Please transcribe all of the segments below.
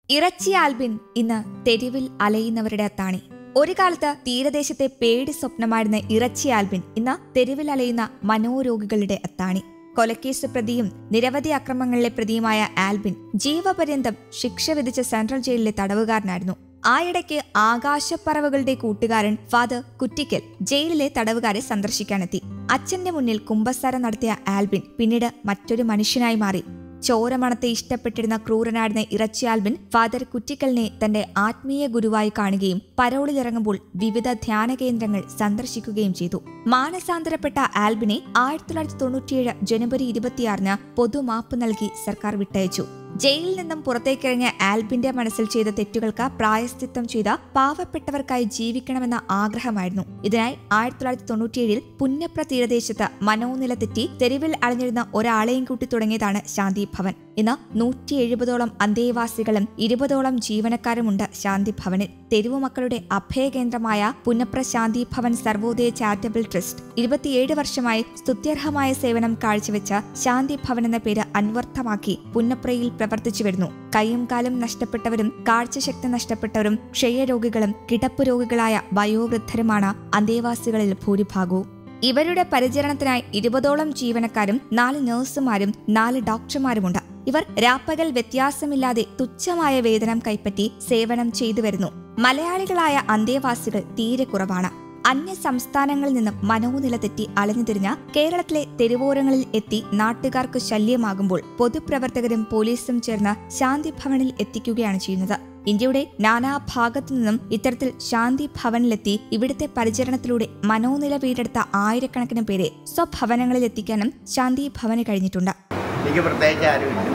ഇറച്ചി ആൽബിൻ ഇന്ന് തെരുവിൽ അലയുന്നവരുടെ അത്താണി ഒരു കാലത്ത് തീരദേശത്തെ പേടി സ്വപ്നമായിരുന്ന ഇറച്ചി ആൽബിൻ ഇന്ന് തെരുവിൽ അലയുന്ന മനോരോഗികളുടെ അത്താണി കൊലക്കേസ് പ്രതിയും നിരവധി അക്രമങ്ങളിലെ പ്രതിയുമായ ആൽബിൻ ജീവപര്യന്തം ശിക്ഷ വിധിച്ച സെൻട്രൽ ജയിലിലെ തടവുകാരനായിരുന്നു ആയിടയ്ക്ക് ആകാശപ്പറവുകളുടെ കൂട്ടുകാരൻ ഫാദർ കുറ്റിക്കൽ ജയിലിലെ തടവുകാരെ സന്ദർശിക്കാനെത്തി അച്ഛന്റെ മുന്നിൽ കുമ്പസാരം നടത്തിയ ആൽബിൻ പിന്നീട് മറ്റൊരു മനുഷ്യനായി മാറി ചോരമണത്തെ ഇഷ്ടപ്പെട്ടിരുന്ന ക്രൂരനായിരുന്ന ഇറച്ചി ആൽബിൻ ഫാദർ കുറ്റിക്കലിനെ തന്റെ ആത്മീയ ഗുരുവായി കാണുകയും പരോളിലിറങ്ങുമ്പോൾ വിവിധ ധ്യാന കേന്ദ്രങ്ങൾ സന്ദർശിക്കുകയും ചെയ്തു മാനസാന്തരപ്പെട്ട ആൽബിനെ ആയിരത്തി തൊള്ളായിരത്തി തൊണ്ണൂറ്റിയേഴ് ജനുവരി ഇരുപത്തിയാറിന് പൊതുമാപ്പ് നൽകി സർക്കാർ വിട്ടയച്ചു ജയിലിൽ നിന്നും പുറത്തേക്കിറങ്ങിയ ആൽബിന്റെ മനസ്സിൽ ചെയ്ത തെറ്റുകൾക്ക് പ്രായശ്ചിത്തം ചെയ്ത പാവപ്പെട്ടവർക്കായി ജീവിക്കണമെന്ന ആഗ്രഹമായിരുന്നു ഇതിനായി ആയിരത്തി തൊള്ളായിരത്തി തൊണ്ണൂറ്റിയേഴിൽ പുന്നപ്ര തീരദേശത്ത് മനോനില തെറ്റി തെരുവിൽ അലഞ്ഞിരുന്ന ഒരാളെയും കൂട്ടി തുടങ്ങിയതാണ് ശാന്തി ഭവൻ ഇന്ന് നൂറ്റി എഴുപതോളം അന്തേവാസികളും ഇരുപതോളം ജീവനക്കാരുമുണ്ട് ശാന്തി ഭവനിൽ തെരുവു മക്കളുടെ അഭയകേന്ദ്രമായ പുന്നപ്ര ശാന്തി ഭവൻ സർവോദയ ചാരിറ്റബിൾ ട്രസ്റ്റ് ഇരുപത്തിയേഴ് വർഷമായി സ്തുത്യർഹമായ സേവനം കാഴ്ചവെച്ച ശാന്തി ഭവൻ എന്ന പേര് അന്വർത്ഥമാക്കി പുന്നപ്രയിൽ പ്രവർത്തിച്ചു വരുന്നു കൈയും കാലും നഷ്ടപ്പെട്ടവരും കാഴ്ചശക്തി നഷ്ടപ്പെട്ടവരും ക്ഷയരോഗികളും കിടപ്പ് രോഗികളായ വയോവൃദ്ധരുമാണ് അന്തേവാസികളിൽ ഭൂരിഭാഗവും ഇവരുടെ പരിചരണത്തിനായി ഇരുപതോളം ജീവനക്കാരും നാല് നഴ്സുമാരും നാല് ഡോക്ടർമാരുമുണ്ട് ഇവർ രാപ്പകൽ വ്യത്യാസമില്ലാതെ തുച്ഛമായ വേതനം കൈപ്പറ്റി സേവനം ചെയ്തു വരുന്നു മലയാളികളായ അന്തേവാസികൾ തീരെ കുറവാണ് അന്യ സംസ്ഥാനങ്ങളിൽ നിന്നും മനോനില തെറ്റി അലഞ്ഞുതിരിഞ്ഞ കേരളത്തിലെ തെരുവോരങ്ങളിൽ എത്തി നാട്ടുകാർക്ക് ശല്യമാകുമ്പോൾ പൊതുപ്രവർത്തകരും പോലീസും ചേർന്ന് ശാന്തി ഭവനിൽ എത്തിക്കുകയാണ് ചെയ്യുന്നത് ഇന്ത്യയുടെ നാനാഭാഗത്തു നിന്നും ഇത്തരത്തിൽ ശാന്തി ഭവനിലെത്തി ഇവിടുത്തെ പരിചരണത്തിലൂടെ മനോനില വീടെടുത്ത ആയിരക്കണക്കിന് പേരെ സ്വഭവനങ്ങളിൽ എത്തിക്കാനും ശാന്തി ഭവന് കഴിഞ്ഞിട്ടുണ്ട് എനിക്ക് പ്രത്യേകിച്ച് ആരുമില്ല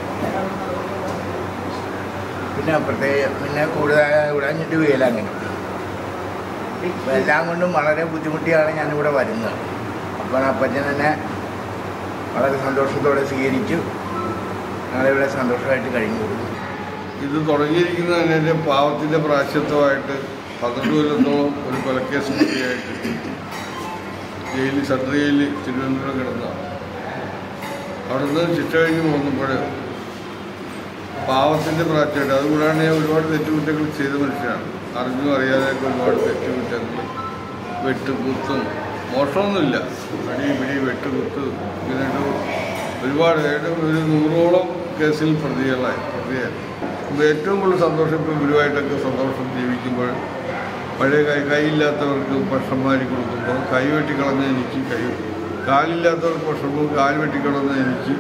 പിന്നെ പ്രത്യേക പിന്നെ കൂടുതൽ ഉടഞ്ഞിട്ട് വീല അങ്ങനെ അപ്പം എല്ലാം കൊണ്ടും വളരെ ബുദ്ധിമുട്ടിയാണ് ഞാനിവിടെ വരുന്നത് അപ്പോൾ അപ്പച്ചൻ എന്നെ വളരെ സന്തോഷത്തോടെ സ്വീകരിച്ചു ഞങ്ങളിവിടെ സന്തോഷമായിട്ട് കഴിഞ്ഞു കൊടുക്കും ഇത് തുടങ്ങിയിരിക്കുന്നത് തന്നെ എൻ്റെ പാവത്തിൻ്റെ പ്രാശ്യത്വമായിട്ട് പന്ത്രണ്ട് കൊല്ലത്തോളം ഒരു കൊലക്കേസ് പ്രതിയായിട്ട് ജയിലിൽ സെൻട്രൽ ജയിലിൽ തിരുവനന്തപുരം കിടന്നതാണ് അവിടെ നിന്ന് ശിക്ഷ കഴിഞ്ഞ് പോകുമ്പോൾ പാവത്തിൻ്റെ പ്രാച്യമായിട്ട് അതുകൂടാണ്ട് ഞാൻ ഒരുപാട് തെറ്റുകുറ്റങ്ങൾ ചെയ്ത മനുഷ്യനാണ് അറിഞ്ഞും അറിയാതെയൊക്കെ ഒരുപാട് തെറ്റുകുറ്റങ്ങൾ വെട്ടുകുത്തും മോഷണമൊന്നുമില്ല പിടി പിടി വെട്ടുകുത്ത് ഇങ്ങനെയൊരു ഒരുപാട് ഏതാണ്ട് ഒരു നൂറോളം കേസിൽ പ്രതികളായി പ്രതിയായി അപ്പോൾ ഏറ്റവും കൂടുതൽ സന്തോഷം ഇപ്പോൾ ഗുരുവായിട്ടൊക്കെ സന്തോഷം ജീവിക്കുമ്പോൾ പഴയ കൈ കൈയില്ലാത്തവർക്ക് ഭക്ഷണം വാരി കൊടുക്കുമ്പോൾ കൈ വെട്ടിക്കളഞ്ഞ എനിക്ക് കൈ കാലില്ലാത്തവർക്ക് ഭക്ഷണവും കാൽ വെട്ടിക്കളഞ്ഞ എനിക്ക്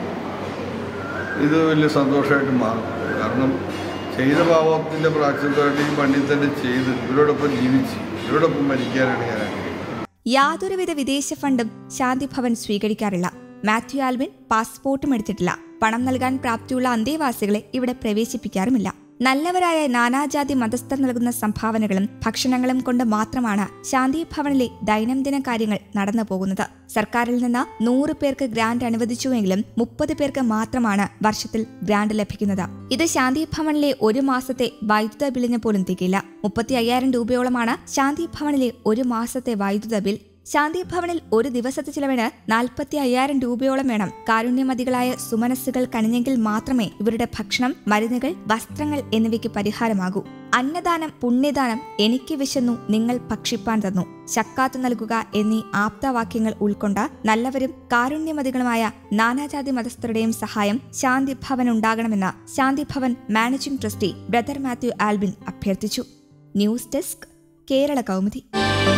ഇത് വലിയ സന്തോഷമായിട്ട് മാറും കാരണം ചെയ്ത പാവത്തിൻ്റെ പ്രാച്യത്വമായിട്ട് ഈ മണ്ണിൽ തന്നെ ചെയ്ത് ഇവരോടൊപ്പം ജീവിച്ച് ഇവരോടൊപ്പം മരിക്കാനാണ് ഞാൻ ആഗ്രഹിക്കുന്നത് യാതൊരുവിധ വിദേശ ഫണ്ടും ശാന്തി ഭവൻ സ്വീകരിക്കാറില്ല മാത്യു ആൽവിൻ പാസ്പോർട്ടും എടുത്തിട്ടില്ല പണം നൽകാൻ പ്രാപ്തിയുള്ള അന്തേവാസികളെ ഇവിടെ പ്രവേശിപ്പിക്കാറുമില്ല നല്ലവരായ നാനാജാതി മതസ്ഥർ നൽകുന്ന സംഭാവനകളും ഭക്ഷണങ്ങളും കൊണ്ട് മാത്രമാണ് ശാന്തി ഭവനിലെ ദൈനംദിന കാര്യങ്ങൾ നടന്നു പോകുന്നത് സർക്കാരിൽ നിന്ന് നൂറ് പേർക്ക് ഗ്രാന്റ് അനുവദിച്ചുവെങ്കിലും മുപ്പത് പേർക്ക് മാത്രമാണ് വർഷത്തിൽ ഗ്രാന്റ് ലഭിക്കുന്നത് ഇത് ശാന്തി ഭവനിലെ ഒരു മാസത്തെ വൈദ്യുത ബില്ലിന് പോലും തികയില്ല മുപ്പത്തി അയ്യായിരം രൂപയോളമാണ് ശാന്തി ഭവനിലെ ഒരു മാസത്തെ വൈദ്യുത ബിൽ ശാന്തി ഭവനിൽ ഒരു ദിവസത്തെ ചിലവിന് നാൽപ്പത്തി അയ്യായിരം രൂപയോളം വേണം കാരുണ്യമതികളായ സുമനസ്സുകൾ കണിഞ്ഞെങ്കിൽ മാത്രമേ ഇവരുടെ ഭക്ഷണം മരുന്നുകൾ വസ്ത്രങ്ങൾ എന്നിവയ്ക്ക് പരിഹാരമാകൂ അന്നദാനം പുണ്യദാനം എനിക്ക് വിശന്നു നിങ്ങൾ ഭക്ഷിപ്പാൻ തന്നു ശക്കാത്തു നൽകുക എന്നീ ആപ്തവാക്യങ്ങൾ ഉൾക്കൊണ്ട നല്ലവരും കാരുണ്യമതികളുമായ നാനാജാതി മതസ്ഥരുടെയും സഹായം ശാന്തി ഭവൻ ഉണ്ടാകണമെന്ന് Shanti Bhavan managing trustee brother Mathew Albin അഭ്യർത്ഥിച്ചു ന്യൂസ് ഡെസ്ക് കേരള കൗമുദി